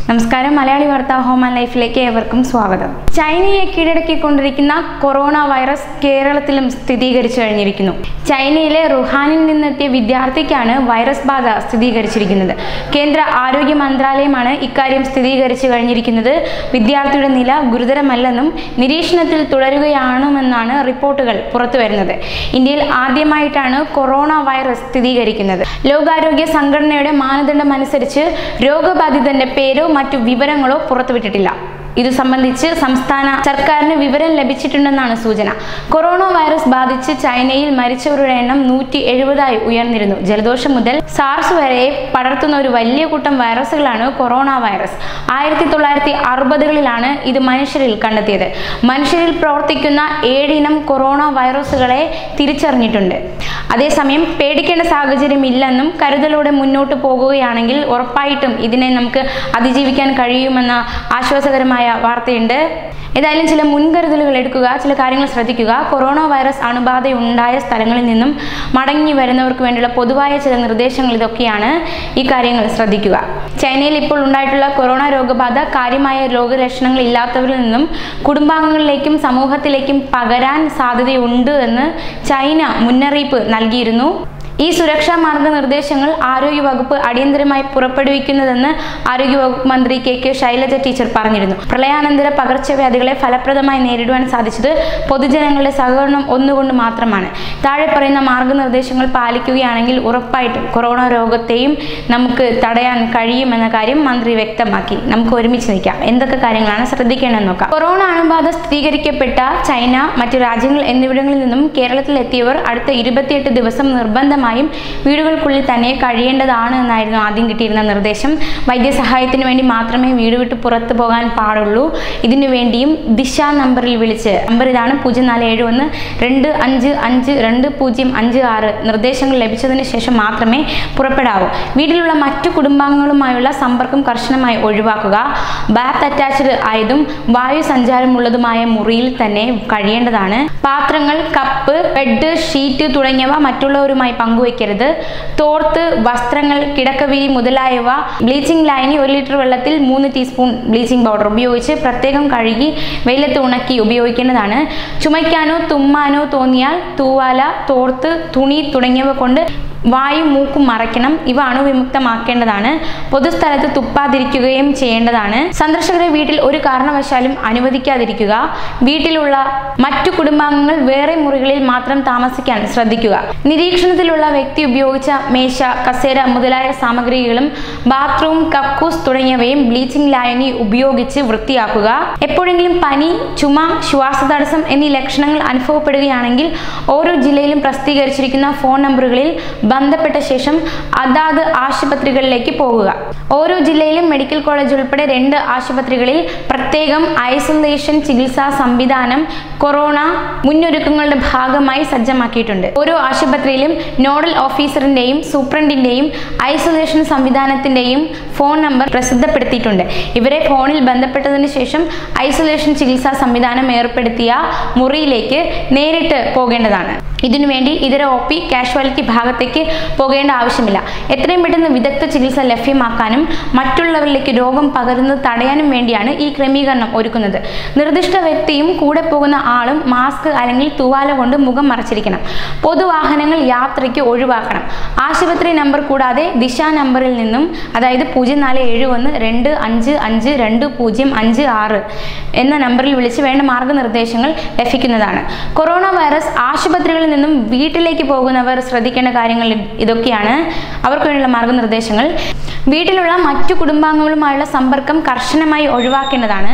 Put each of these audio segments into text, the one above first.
നമസ്കാരം മലയാളി വാർത്ത home and ലൈഫിലേക്ക് ഏവർക്കും സ്വാഗതം ചൈനയെ കീഴടക്കിക്കൊണ്ടിരിക്കുന്ന കൊറോണ വൈറസ് കേരളത്തിലും സ്ഥിരീകരിച്ചു കഴിഞ്ഞിരിക്കുന്നു ചൈനയിലെ റുഹാനിൽ നിന്നെത്തിയ വിദ്യാർത്ഥിക്കാണ് വൈറസ് ബാധ സ്ഥിരീകരിച്ചിരിക്കുന്നത് കേന്ദ്ര ആരോഗ്യ മന്ത്രാലയമാണ് ഇക്കാര്യം സ്ഥിരീകരിച്ചു കഴിഞ്ഞിരിക്കുന്നത് വിദ്യാർത്ഥിയുടെ നില ഗുരുതരമല്ലെന്നും നിരീക്ഷണത്തിൽ തുടരുകയാണെന്നാണ് റിപ്പോർട്ടുകൾ പുറത്തുവരുന്നത് ഇന്ത്യയിൽ ആദ്യമായിട്ടാണ് കൊറോണ വൈറസ് സ്ഥിരീകരിക്കുന്നത് ലോകാരോഗ്യ സംഘടനയുടെ മാനദണ്ഡം അനുസരിച്ച് രോഗബാധിതന്റെ പേരോ മറ്റു വിവരങ്ങളോ പുറത്തുവിട്ടിട്ടില്ല ഇത് സംബന്ധിച്ച് സംസ്ഥാന സർക്കാരിന് വിവരം ലഭിച്ചിട്ടുണ്ടെന്നാണ് സൂചന കൊറോണ വൈറസ് ബാധിച്ച് ചൈനയിൽ മരിച്ചവരുടെ എണ്ണം നൂറ്റി എഴുപതായി ഉയർന്നിരുന്നു ജലദോഷം മുതൽ സാർസ് വരെ പടർത്തുന്ന ഒരു വലിയ കൂട്ടം വൈറസുകളാണ് കൊറോണ വൈറസ് ആയിരത്തി തൊള്ളായിരത്തി അറുപതുകളിലാണ് ഇത് മനുഷ്യരിൽ കണ്ടെത്തിയത് മനുഷ്യരിൽ പ്രവർത്തിക്കുന്ന ഏഴിനം കൊറോണ വൈറസുകളെ തിരിച്ചറിഞ്ഞിട്ടുണ്ട് അതേസമയം പേടിക്കേണ്ട സാഹചര്യം ഇല്ലെന്നും കരുതലോടെ മുന്നോട്ട് പോകുകയാണെങ്കിൽ ഉറപ്പായിട്ടും ഇതിനെ നമുക്ക് അതിജീവിക്കാൻ കഴിയുമെന്ന ആശ്വാസകരമായ വാർത്തയുണ്ട് ഏതായാലും ചില മുൻകരുതലുകൾ എടുക്കുക ചില കാര്യങ്ങൾ ശ്രദ്ധിക്കുക കൊറോണ വൈറസ് അണുബാധ ഉണ്ടായ സ്ഥലങ്ങളിൽ നിന്നും മടങ്ങി വരുന്നവർക്ക് വേണ്ടിയുള്ള പൊതുവായ ചില നിർദ്ദേശങ്ങൾ ഇതൊക്കെയാണ് ഈ കാര്യങ്ങൾ ശ്രദ്ധിക്കുക ചൈനയിൽ ഇപ്പോൾ ഉണ്ടായിട്ടുള്ള കൊറോണ രോഗബാധ കാര്യമായ രോഗലക്ഷണങ്ങൾ ഇല്ലാത്തവരിൽ നിന്നും കുടുംബാംഗങ്ങളിലേക്കും സമൂഹത്തിലേക്കും പകരാൻ സാധ്യതയുണ്ട് എന്ന് ചൈന മുന്നറിയിപ്പ് നൽകിയിരുന്നു ഈ സുരക്ഷാ മാർഗനിർദ്ദേശങ്ങൾ ആരോഗ്യവകുപ്പ് അടിയന്തരമായി പുറപ്പെടുവിക്കുന്നതെന്ന് ആരോഗ്യവകുപ്പ് മന്ത്രി കെ കെ ശൈലജ ടീച്ചർ പറഞ്ഞിരുന്നു പ്രളയാനന്തര പകർച്ചവ്യാധികളെ ഫലപ്രദമായി നേരിടുവാൻ സാധിച്ചത് പൊതുജനങ്ങളുടെ സഹകരണം ഒന്നുകൊണ്ട് മാത്രമാണ് താഴെ പറയുന്ന മാർഗനിർദ്ദേശങ്ങൾ പാലിക്കുകയാണെങ്കിൽ ഉറപ്പായിട്ടും കൊറോണ രോഗത്തെയും നമുക്ക് തടയാൻ കഴിയുമെന്ന കാര്യം മന്ത്രി വ്യക്തമാക്കി നമുക്ക് ഒരുമിച്ച് നിൽക്കാം എന്തൊക്കെ കാര്യങ്ങളാണ് ശ്രദ്ധിക്കേണ്ടതെന്ന് നോക്കാം കൊറോണ അണുബാധ സ്ഥിരീകരിക്കപ്പെട്ട ചൈന മറ്റു രാജ്യങ്ങൾ എന്നിവിടങ്ങളിൽ നിന്നും കേരളത്തിൽ എത്തിയവർ അടുത്ത ഇരുപത്തിയെട്ട് ദിവസം നിർബന്ധമായി പൂർണ്ണമായും വീടുകൾക്കുള്ളിൽ തന്നെ കഴിയേണ്ടതാണ് എന്നായിരുന്നു ആദ്യം കിട്ടിയിരുന്ന നിർദ്ദേശം വൈദ്യസഹായത്തിന് വേണ്ടി മാത്രമേ വീട് വിട്ട് പുറത്തു പോകാൻ പാടുള്ളൂ ഇതിനു വേണ്ടിയും ദിശ നമ്പറിൽ വിളിച്ച് നമ്പർ ഇതാണ് പൂജ്യം നാല് ഏഴ് ഒന്ന് രണ്ട് അഞ്ച് അഞ്ച് രണ്ട് പൂജ്യം അഞ്ച് ആറ് നിർദ്ദേശങ്ങൾ ലഭിച്ചതിന് ശേഷം മാത്രമേ പുറപ്പെടാവൂ വീട്ടിലുള്ള മറ്റു കുടുംബാംഗങ്ങളുമായുള്ള സമ്പർക്കം കർശനമായി ഒഴിവാക്കുക ബാത്ത് അറ്റാച്ച്ഡ് ആയതും വായു സഞ്ചാരമുള്ളതുമായ മുറിയിൽ തന്നെ കഴിയേണ്ടതാണ് പാത്രങ്ങൾ കപ്പ് ബെഡ് ഷീറ്റ് തുടങ്ങിയവ മറ്റുള്ളവരുമായി പങ്കു പങ്കുവയ്ക്കരുത് തോർത്ത് വസ്ത്രങ്ങൾ കിടക്കവിരി മുതലായവ ബ്ലീച്ചിങ് ലൈനി ഒരു ലിറ്റർ വെള്ളത്തിൽ മൂന്ന് ടീസ്പൂൺ ബ്ലീച്ചിങ് പൗഡർ ഉപയോഗിച്ച് പ്രത്യേകം കഴുകി വെയിലത്ത് ഉണക്കി ഉപയോഗിക്കേണ്ടതാണ് ചുമയ്ക്കാനോ തുമ്മാനോ തോന്നിയാൽ തൂവാല തോർത്ത് തുണി തുടങ്ങിയവ കൊണ്ട് വായു മൂക്കും മറയ്ക്കണം ഇവ അണുവിമുക്തമാക്കേണ്ടതാണ് പൊതുസ്ഥലത്ത് തുപ്പാതിരിക്കുകയും ചെയ്യേണ്ടതാണ് സന്ദർശകരെ വീട്ടിൽ ഒരു കാരണവശാലും അനുവദിക്കാതിരിക്കുക വീട്ടിലുള്ള മറ്റു കുടുംബാംഗങ്ങൾ വേറെ മുറികളിൽ മാത്രം താമസിക്കാൻ ശ്രദ്ധിക്കുക നിരീക്ഷണത്തിലുള്ള വ്യക്തി ഉപയോഗിച്ച മേശ കസേര മുതലായ സാമഗ്രികളും ബാത്റൂം കക്കൂസ് തുടങ്ങിയവയും ബ്ലീച്ചിങ് ലായനി ഉപയോഗിച്ച് വൃത്തിയാക്കുക എപ്പോഴെങ്കിലും പനി ചുമ ശ്വാസതടസ്സം എന്നീ ലക്ഷണങ്ങൾ അനുഭവപ്പെടുകയാണെങ്കിൽ ഓരോ ജില്ലയിലും പ്രസിദ്ധീകരിച്ചിരിക്കുന്ന ഫോൺ നമ്പറുകളിൽ ബന്ധപ്പെട്ട ശേഷം അതാത് ആശുപത്രികളിലേക്ക് പോകുക ഓരോ ജില്ലയിലും മെഡിക്കൽ കോളേജ് ഉൾപ്പെടെ രണ്ട് ആശുപത്രികളിൽ പ്രത്യേകം ഐസൊലേഷൻ ചികിത്സാ സംവിധാനം കൊറോണ മുന്നൊരുക്കങ്ങളുടെ ഭാഗമായി സജ്ജമാക്കിയിട്ടുണ്ട് ഓരോ ആശുപത്രിയിലും നോഡൽ ഓഫീസറിന്റെയും സൂപ്രണ്ടിന്റെയും ഐസൊലേഷൻ സംവിധാനത്തിന്റെയും ഫോൺ നമ്പർ പ്രസിദ്ധപ്പെടുത്തിയിട്ടുണ്ട് ഇവരെ ഫോണിൽ ബന്ധപ്പെട്ടതിന് ശേഷം ഐസൊലേഷൻ ചികിത്സാ സംവിധാനം ഏർപ്പെടുത്തിയ മുറിയിലേക്ക് നേരിട്ട് പോകേണ്ടതാണ് ഇതിനുവേണ്ടി ഇതര ഒ പി കാഷ്വാലിറ്റി ഭാഗത്തേക്ക് പോകേണ്ട ആവശ്യമില്ല എത്രയും പെട്ടെന്ന് വിദഗ്ധ ചികിത്സ ലഭ്യമാക്കാനും മറ്റുള്ളവരിലേക്ക് രോഗം പകരുന്നത് തടയാനും വേണ്ടിയാണ് ഈ ക്രമീകരണം ഒരുക്കുന്നത് നിർദ്ദിഷ്ട വ്യക്തിയും കൂടെ പോകുന്ന ആളും മാസ്ക് അല്ലെങ്കിൽ തുവാല കൊണ്ട് മുഖം മറച്ചിരിക്കണം പൊതുവാഹനങ്ങൾ യാത്രയ്ക്ക് ഒഴിവാക്കണം ആശുപത്രി നമ്പർ കൂടാതെ ദിശ നമ്പറിൽ നിന്നും അതായത് പൂജ്യം നാല് ഏഴ് ഒന്ന് രണ്ട് അഞ്ച് അഞ്ച് രണ്ട് പൂജ്യം അഞ്ച് ആറ് എന്ന നമ്പറിൽ വിളിച്ച് വേണ്ട മാർഗനിർദ്ദേശങ്ങൾ ലഭിക്കുന്നതാണ് കൊറോണ വൈറസ് ആശുപത്രികളിൽ നിന്നും വീട്ടിലേക്ക് പോകുന്നവർ ശ്രദ്ധിക്കേണ്ട കാര്യങ്ങൾ ഇതൊക്കെയാണ് അവർക്ക് വേണ്ടിയുള്ള മാർഗനിർദ്ദേശങ്ങൾ വീട്ടിലുള്ള മറ്റു കുടുംബാംഗങ്ങളുമായുള്ള സമ്പർക്കം കർശനമായി ഒഴിവാക്കേണ്ടതാണ്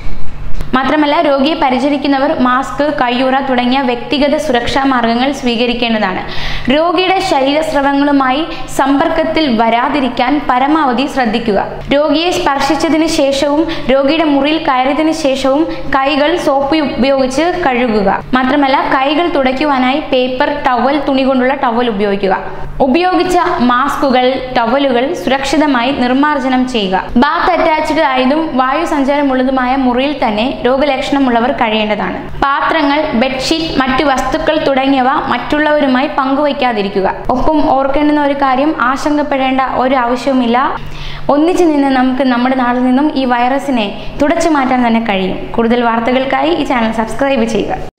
മാത്രമല്ല രോഗിയെ പരിചരിക്കുന്നവർ മാസ്ക് കയ്യുറ തുടങ്ങിയ വ്യക്തിഗത സുരക്ഷാ മാർഗങ്ങൾ സ്വീകരിക്കേണ്ടതാണ് രോഗിയുടെ ശരീരസ്രവങ്ങളുമായി സമ്പർക്കത്തിൽ വരാതിരിക്കാൻ പരമാവധി ശ്രദ്ധിക്കുക രോഗിയെ സ്പർശിച്ചതിന് ശേഷവും രോഗിയുടെ മുറിയിൽ കയറിയതിന് ശേഷവും കൈകൾ സോപ്പ് ഉപയോഗിച്ച് കഴുകുക മാത്രമല്ല കൈകൾ തുടയ്ക്കുവാനായി പേപ്പർ ടവൽ തുണി കൊണ്ടുള്ള ടവൽ ഉപയോഗിക്കുക ഉപയോഗിച്ച മാസ്കുകൾ ടവലുകൾ സുരക്ഷിതമായി നിർമ്മാർജ്ജനം ചെയ്യുക ബാത്ത് അറ്റാച്ച്ഡ് ആയതും വായു സഞ്ചാരമുള്ളതുമായ മുറിയിൽ തന്നെ രോഗലക്ഷണമുള്ളവർ കഴിയേണ്ടതാണ് പാത്രങ്ങൾ ബെഡ്ഷീറ്റ് മറ്റു വസ്തുക്കൾ തുടങ്ങിയവ മറ്റുള്ളവരുമായി പങ്കുവയ്ക്കാതിരിക്കുക ഒപ്പം ഓർക്കേണ്ടുന്ന ഒരു കാര്യം ആശങ്കപ്പെടേണ്ട ഒരു ആവശ്യവുമില്ല ഒന്നിച്ചു നിന്ന് നമുക്ക് നമ്മുടെ നാട്ടിൽ നിന്നും ഈ വൈറസിനെ തുടച്ചു മാറ്റാൻ തന്നെ കഴിയും കൂടുതൽ വാർത്തകൾക്കായി ഈ ചാനൽ സബ്സ്ക്രൈബ് ചെയ്യുക